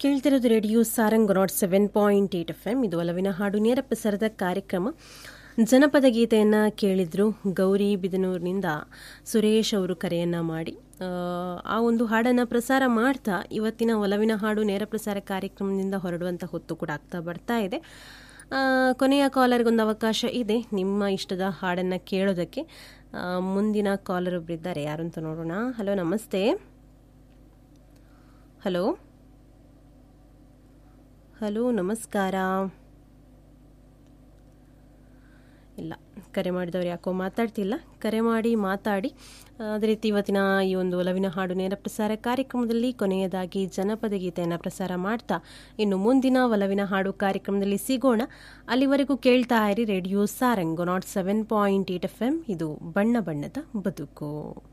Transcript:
ಕೇಳ್ತಿರೋದು radio Sarang nought seven point eight F M ಇದು ಒಲವಿನ ಹಾಡು ನೇರ ಪ್ರಸಾರದ ಕಾರ್ಯಕ್ರಮ ಜನಪದ ಗೀತೆಯನ್ನು ಕೇಳಿದ್ರು ಗೌರಿ ಬಿದನೂರಿನಿಂದ ಸುರೇಶ್ ಅವರು ಕರೆಯನ್ನು ಮಾಡಿ ಆ, ಆ ಒಂದು ಹಾಡನ್ನು ಪ್ರಸಾರ ಮಾಡ್ತಾ ಇವತ್ತಿನ ಒಲವಿನ ಹಾಡು ನೇರ ಪ್ರಸಾರ ಕಾರ್ಯಕ್ರಮದಿಂದ ಹೊರಡುವಂಥ ಹೊತ್ತು ಕೂಡ ಆಗ್ತಾ ಬರ್ತಾ ಇದೆ ಆ, ಕೊನೆಯ ಕಾಲರ್ಗೊಂದು ಅವಕಾಶ ಇದೆ ನಿಮ್ಮ ಇಷ್ಟದ ಹಾಡನ್ನು ಕೇಳೋದಕ್ಕೆ ಆ, ಮುಂದಿನ ಕಾಲರ್ ಒಬ್ಬರಿದ್ದಾರೆ ಯಾರು ಅಂತ ನೋಡೋಣ ಹಲೋ ನಮಸ್ತೆ ಹಲೋ ಹಲೋ ನಮಸ್ಕಾರ ಇಲ್ಲ ಕರೆ ಮಾಡಿದವ್ರು ಯಾಕೋ ಮಾತಾಡ್ತಿಲ್ಲ ಕರೆ ಮಾಡಿ ಮಾತಾಡಿ ಅದೇ ರೀತಿ ಇವತ್ತಿನ ಈ ಒಂದು ಒಲವಿನ ಹಾಡು ನೇರ ಪ್ರಸಾರ ಕಾರ್ಯಕ್ರಮದಲ್ಲಿ ಕೊನೆಯದಾಗಿ ಜನಪದ ಗೀತೆಯನ್ನು ಪ್ರಸಾರ ಮಾಡ್ತಾ ಇನ್ನು ಮುಂದಿನ ಒಲವಿನ ಹಾಡು ಕಾರ್ಯಕ್ರಮದಲ್ಲಿ ಸಿಗೋಣ ಅಲ್ಲಿವರೆಗೂ ಕೇಳ್ತಾ ಇರಿ radio Sarang nought seven point eight F M ಇದು ಬಣ್ಣ ಬಣ್ಣದ ಬದುಕು